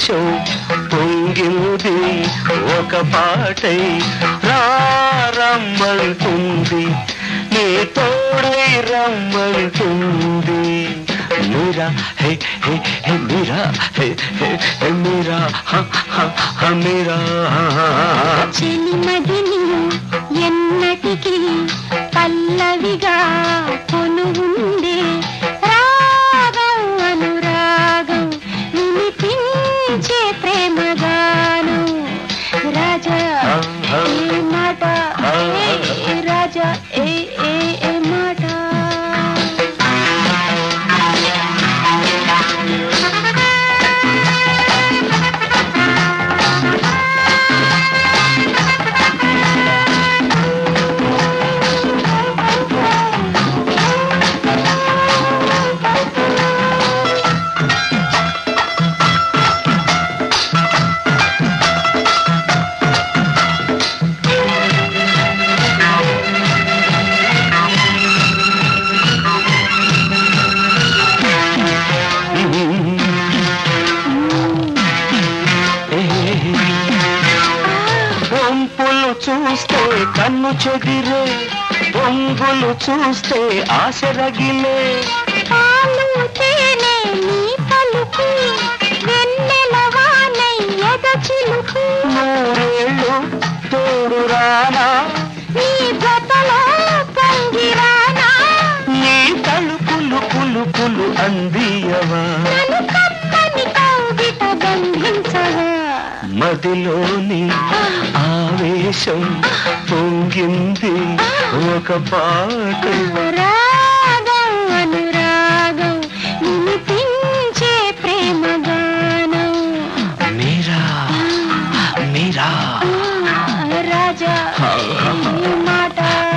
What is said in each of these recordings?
ఆవేశం పొంగింది ఒక పాటై రమ్మంటుంది నీ తోడై రమ్మంటుంది మీరా హే హే హే మీరా హే హే హే మీరా హ హ హ మీరా చెలిమదిని ఎన్నటికి పల్లవిగా కొనుగుండే రాగం అనురాగం వినిపించే ప్రేమగానం రాజా ఏ మాట ఏ రాజా ఏ ఏ ఏ మాట వంపులు చూస్తే కన్ను చెదిరే పొంగులు చూస్తే ఆశ రగిలే పాలు తేనె నీ పలుకు వెన్నెల వానై ఎద చిలుకు నూరేళ్ళు తోడు రానా నీ జతలో పొంగిరానా నీ తలుపులు పులుపులు అందియవా నన్ను కమ్మని కౌగిట బంధించవా మదిలోని ఆవేశం పొంగింది ఒక పాట రాగం అనురాగం వినిపించే ప్రేమ గానం మీరా మీరా రాజా ఈ మాట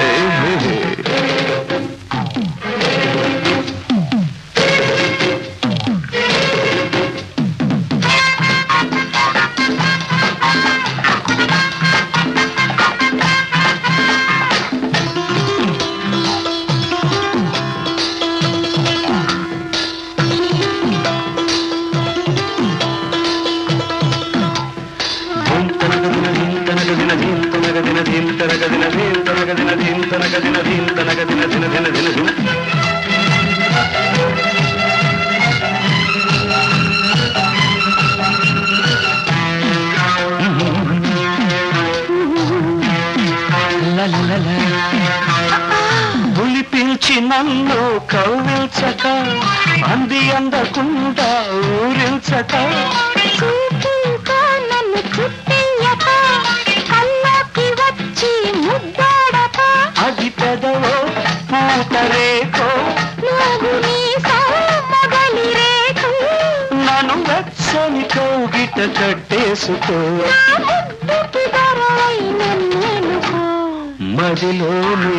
పిలిచి నన్ను కౌవిల్చక అంది అందకుండా ఊరిల్చక చూపులతో నన్ను చుట్టెయ్యక కల్లోకి వచ్చి ముద్దాడక అది పెదవో పూతరేకో నువ్వు నీ మొగలి రేకు నన్ను వెచ్చని కౌగిట కట్టేసుకో నా ముద్దుకి దొరవై నన్నేలుకో మదిలోని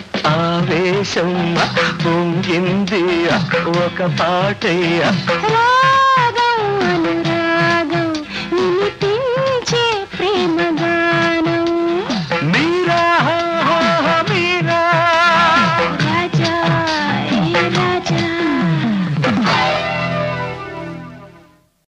ఆవేశం పొంగింది ఒక పాటయ్య రా